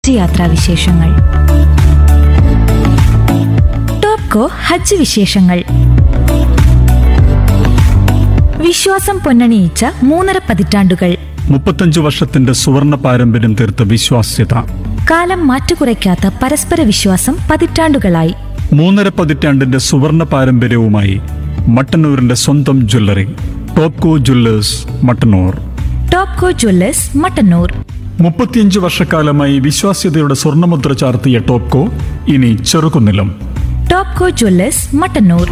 ഹജ്ജ് യാത്രാ വിശേഷങ്ങൾ ടോപ്കോ ഹജ്ജ് വിശേഷങ്ങൾ വിശ്വാസം പൊന്നണിയിച്ച മൂന്നര പതിറ്റാണ്ടുകൾ മുപ്പത്തഞ്ചു വർഷത്തിന്റെ സുവർണ പാരമ്പര്യം തീർത്ത വിശ്വാസ്യത കാലം മാറ്റുകുറയ്ക്കാത്ത പരസ്പര വിശ്വാസം പതിറ്റാണ്ടുകളായി മൂന്നര പതിറ്റാണ്ടിന്റെ സുവർണ പാരമ്പര്യവുമായി മട്ടന്നൂരിന്റെ സ്വന്തം jewellery Topco jewellers Mattannur Topco jewellers Mattannur മുപ്പത്തിയഞ്ച് വർഷക്കാലമായി വിശ്വാസ്യതയുടെ സ്വർണ്ണമുദ്ര ചാർത്തിയ ടോപ്കോ ഇനി ചെറുകുന്നിലും ടോപ്കോ ജ്വല്ലേഴ്സ് മട്ടന്നൂർ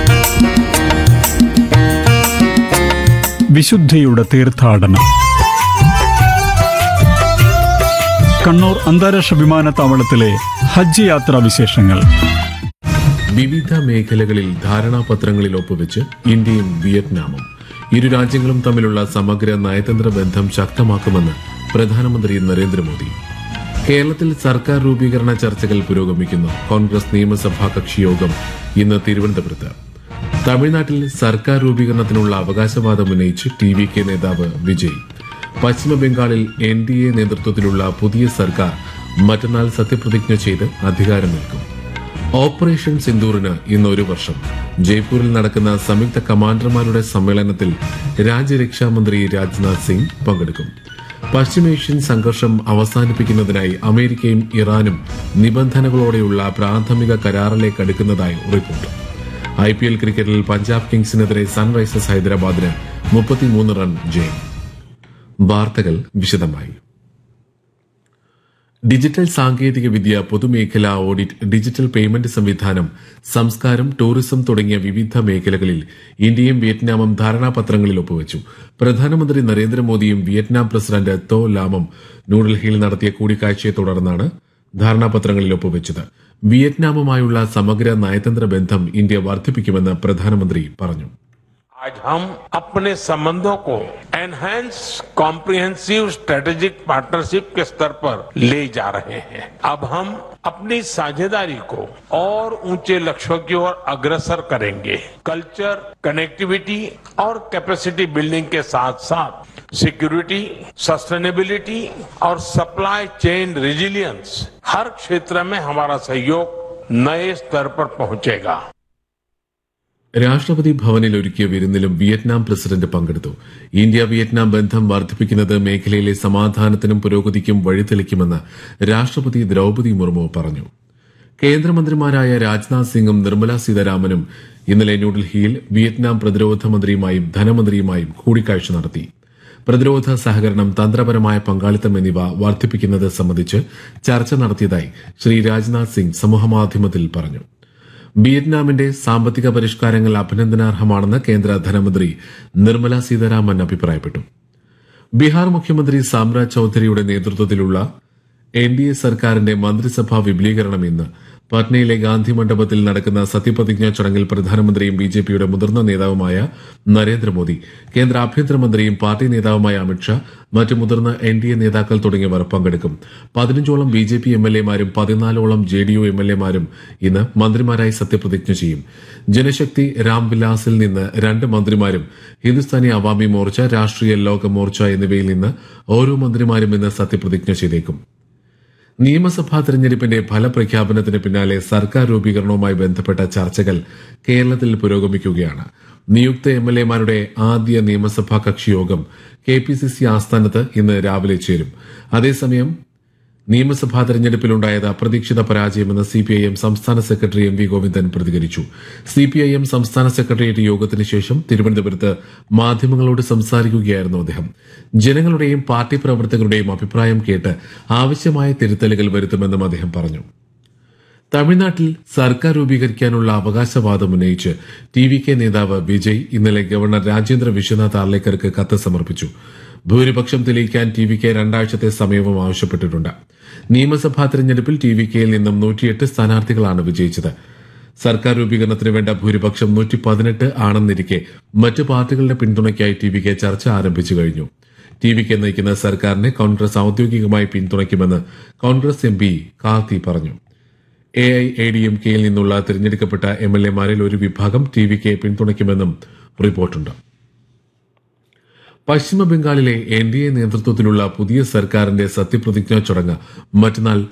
വിശുദ്ധിയുടെ തീർത്ഥാടനം കണ്ണൂർ അന്താരാഷ്ട്ര വിമാനത്താവളത്തിലെ ഹജ്ജ് യാത്രാ വിശേഷങ്ങൾ വിവിധ മേഖലകളിൽ ധാരണാപത്രങ്ങളിൽ ഒപ്പുവെച്ച് ഇന്ത്യയും വിയറ്റ്നാമും ഇരു രാജ്യങ്ങളും തമ്മിലുള്ള സമഗ്ര നയതന്ത്ര ബന്ധം ശക്തമാക്കുമെന്ന് പ്രധാനമന്ത്രി നരേന്ദ്രമോദി കേരളത്തിൽ സർക്കാർ രൂപീകരണ ചർച്ചകൾ പുരോഗമിക്കുന്നു കോൺഗ്രസ് നിയമസഭാ കക്ഷി യോഗം ഇന്ന് തിരുവനന്തപുരത്ത് തമിഴ്നാട്ടിൽ സർക്കാർ രൂപീകരണത്തിനുള്ള അവകാശവാദം ഉന്നയിച്ച് ടി വി കെ നേതാവ് വിജയ് പശ്ചിമബംഗാളിൽ എൻ ഡി എ നേതൃത്വത്തിലുള്ള പുതിയ സർക്കാർ മറ്റന്നാൾ സത്യപ്രതിജ്ഞ ചെയ്ത് അധികാരമേൽക്കും ഓപ്പറേഷൻ സിന്ദൂറിന് ഇന്ന് ഒരു വർഷം ജയ്പൂരിൽ നടക്കുന്ന സംയുക്ത കമാൻഡർമാരുടെ സമ്മേളനത്തിൽ രാജ്യരക്ഷാ മന്ത്രി രാജ്നാഥ് സിംഗ് പങ്കെടുക്കും പശ്ചിമേഷ്യൻ സംഘർഷം അവസാനിപ്പിക്കുന്നതിനായി അമേരിക്കയും ഇറാനും നിബന്ധനകളോടെയുള്ള പ്രാഥമിക കരാറിലേക്ക് അടുക്കുന്നതായി റിപ്പോർട്ട് ഐ പി എൽ ക്രിക്കറ്റിൽ പഞ്ചാബ് കിങ്സിനെതിരെ സൺറൈസേഴ്സ് ഹൈദരാബാദിന് മുപ്പത്തിമൂന്ന് റൺ ജയം വാർത്തകൾ വിശദമായി ഡിജിറ്റൽ സാങ്കേതിക വിദ്യ പൊതുമേഖലാ ഓഡിറ്റ് ഡിജിറ്റൽ പേയ്മെന്റ് സംവിധാനം സംസ്കാരം ടൂറിസം തുടങ്ങിയ വിവിധ മേഖലകളിൽ ഇന്ത്യയും വിയറ്റ്നാമും ധാരണാപത്രങ്ങളിൽ ഒപ്പുവച്ചു പ്രധാനമന്ത്രി നരേന്ദ്രമോദിയും വിയറ്റ്നാം പ്രസിഡന്റ് തോ ലാമും ന്യൂഡൽഹിയിൽ നടത്തിയ കൂടിക്കാഴ്ചയെ തുടർന്നാണ് ധാരണാപത്രങ്ങളിൽ ഒപ്പുവെച്ചത് വിയറ്റ്നാമുമായുള്ള സമഗ്ര നയതന്ത്ര ബന്ധം ഇന്ത്യ വർദ്ധിപ്പിക്കുമെന്ന് പ്രധാനമന്ത്രി പറഞ്ഞു आज हम अपने संबंधों को एनहेंस कॉम्प्रिहेंसिव स्ट्रेटेजिक पार्टनरशिप के स्तर पर ले जा रहे हैं अब हम अपनी साझेदारी को और ऊंचे लक्ष्यों की ओर अग्रसर करेंगे कल्चर कनेक्टिविटी और कैपेसिटी बिल्डिंग के साथ साथ सिक्योरिटी सस्टेनेबिलिटी और सप्लाई चेन रिजिलियंस हर क्षेत्र में हमारा सहयोग नए स्तर पर पहुंचेगा രാഷ്ട്രപതി ഭവനിൽ ഒരുക്കിയ വിരുന്നിലും വിയറ്റ്നാം പ്രസിഡന്റ് പങ്കെടുത്തു ഇന്ത്യ വിയറ്റ്നാം ബന്ധം വർദ്ധിപ്പിക്കുന്നത് മേഖലയിലെ സമാധാനത്തിനും പുരോഗതിക്കും വഴിതെളിക്കുമെന്ന് രാഷ്ട്രപതി ദ്രൌപതി മുർമു പറഞ്ഞു കേന്ദ്രമന്ത്രിമാരായ രാജ്നാഥ് സിംഗും നിർമ്മല സീതാരാമനും ഇന്നലെ ന്യൂഡൽഹിയിൽ വിയറ്റ്നാം പ്രതിരോധ മന്ത്രിയുമായും ധനമന്ത്രിയുമായും കൂടിക്കാഴ്ച നടത്തി പ്രതിരോധ സഹകരണം തന്ത്രപരമായ പങ്കാളിത്തം എന്നിവ വർദ്ധിപ്പിക്കുന്നത് സംബന്ധിച്ച് ചർച്ച നടത്തിയതായി ശ്രീ രാജ്നാഥ് സിംഗ് സമൂഹമാധ്യമത്തിൽ പറഞ്ഞു വിയറ്റ്നാമിന്റെ സാമ്പത്തിക പരിഷ്കാരങ്ങൾ അഭിനന്ദനാർഹമാണെന്ന് കേന്ദ്ര ധനമന്ത്രി നിർമ്മല സീതാരാമൻ അഭിപ്രായപ്പെട്ടു ബീഹാർ മുഖ്യമന്ത്രി സാമ്രാജ് ചൌധരിയുടെ നേതൃത്വത്തിലുള്ള എൻ ഡി എ സർക്കാരിന്റെ മന്ത്രിസഭാ വിപുലീകരണം ഇന്ന് പട്നയിലെ ഗാന്ധി മണ്ഡപത്തിൽ നടക്കുന്ന സത്യപ്രതിജ്ഞാ ചടങ്ങിൽ പ്രധാനമന്ത്രിയും ബി ജെ പിയുടെ മുതിർന്ന നേതാവുമായ നരേന്ദ്രമോദി കേന്ദ്ര ആഭ്യന്തരമന്ത്രിയും പാർട്ടി നേതാവുമായ അമിത്ഷാ മറ്റ് മുതിർന്ന എൻ ഡി എ നേതാക്കൾ തുടങ്ങിയവർ പങ്കെടുക്കും പതിനഞ്ചോളം B J P M L എമാരും പതിനാലോളം J D U M L എമാരും ഇന്ന് മന്ത്രിമാരായി സത്യപ്രതിജ്ഞ ചെയ്യും ജനശക്തി രാംവിലാസിൽ നിന്ന് രണ്ട് മന്ത്രിമാരും ഹിന്ദുസ്ഥാനി അവാമി മോർച്ച രാഷ്ട്രീയ ലോക മോർച്ച എന്നിവയിൽ നിന്ന് ഓരോ മന്ത്രിമാരും ഇന്ന് സത്യപ്രതിജ്ഞ ചെയ്തേക്കും നിയമസഭാ തെരഞ്ഞെടുപ്പിന്റെ ഫലപ്രഖ്യാപനത്തിന് പിന്നാലെ സർക്കാർ രൂപീകരണവുമായി ബന്ധപ്പെട്ട ചർച്ചകൾ കേരളത്തിൽ പുരോഗമിക്കുകയാണ് നിയുക്ത എം എൽ എമാരുടെ ആദ്യ നിയമസഭാ കക്ഷി യോഗം കെ പി സി സി ആസ്ഥാനത്ത് ഇന്ന് രാവിലെ ചേരും അതേസമയം നിയമസഭാ തെരഞ്ഞെടുപ്പിലുണ്ടായത് അപ്രതീക്ഷിത പരാജയമെന്ന് സിപിഐഎം സംസ്ഥാന സെക്രട്ടറി എം വി ഗോവിന്ദൻ പ്രതികരിച്ചു സിപിഐഎം സംസ്ഥാന സെക്രട്ടേറിയറ്റ് യോഗത്തിന് ശേഷം തിരുവനന്തപുരത്ത് മാധ്യമങ്ങളോട് സംസാരിക്കുകയായിരുന്നു അദ്ദേഹം ജനങ്ങളുടെയും പാർട്ടി പ്രവർത്തകരുടെയും അഭിപ്രായം കേട്ട് ആവശ്യമായ തിരുത്തലുകൾ വരുത്തുമെന്നും അദ്ദേഹം പറഞ്ഞു തമിഴ്നാട്ടിൽ സർക്കാർ രൂപീകരിക്കാനുള്ള അവകാശവാദം ഉന്നയിച്ച് ടി വി കെ നേതാവ് വിജയ് ഇന്നലെ ഗവർണർ രാജേന്ദ്ര വിശ്വനാഥ് ആർലേക്കർക്ക് കത്ത് സമർപ്പിച്ചു ഭൂരിപക്ഷം തെളിയിക്കാൻ ടി വി കെ രണ്ടാഴ്ചത്തെ സമയവും ആവശ്യപ്പെട്ടിട്ടുണ്ട് നിയമസഭാ തെരഞ്ഞെടുപ്പിൽ ടി വി കെയിൽ നിന്നും നൂറ്റിയെട്ട് സ്ഥാനാർത്ഥികളാണ് വിജയിച്ചത് സർക്കാർ രൂപീകരണത്തിന് വേണ്ട ഭൂരിപക്ഷം നൂറ്റി പതിനെട്ട് ആണെന്നിരിക്കെ മറ്റു പാർട്ടികളുടെ പിന്തുണയ്ക്കായി ടി വി കെ ചർച്ച ആരംഭിച്ചു കഴിഞ്ഞു ടി വി കെ നയിക്കുന്ന സർക്കാരിനെ കോൺഗ്രസ് ഔദ്യോഗികമായി പിന്തുണയ്ക്കുമെന്ന് കോൺഗ്രസ് എം പി കാർത്തി പറഞ്ഞു A I A D M കെയിൽ നിന്നുള്ള തിരഞ്ഞെടുക്കപ്പെട്ട എം എൽ എമാരിൽ ഒരു വിഭാഗം ടി വി കെ പിന്തുണയ്ക്കുമെന്നും റിപ്പോർട്ടുണ്ട് പശ്ചിമ ബംഗാളിലെ എൻ ഡി എ നേതൃത്വത്തിലുള്ള പുതിയ സർക്കാരിന്റെ സത്യപ്രതിജ്ഞാ ചടങ്ങ് മറ്റന്നാൾ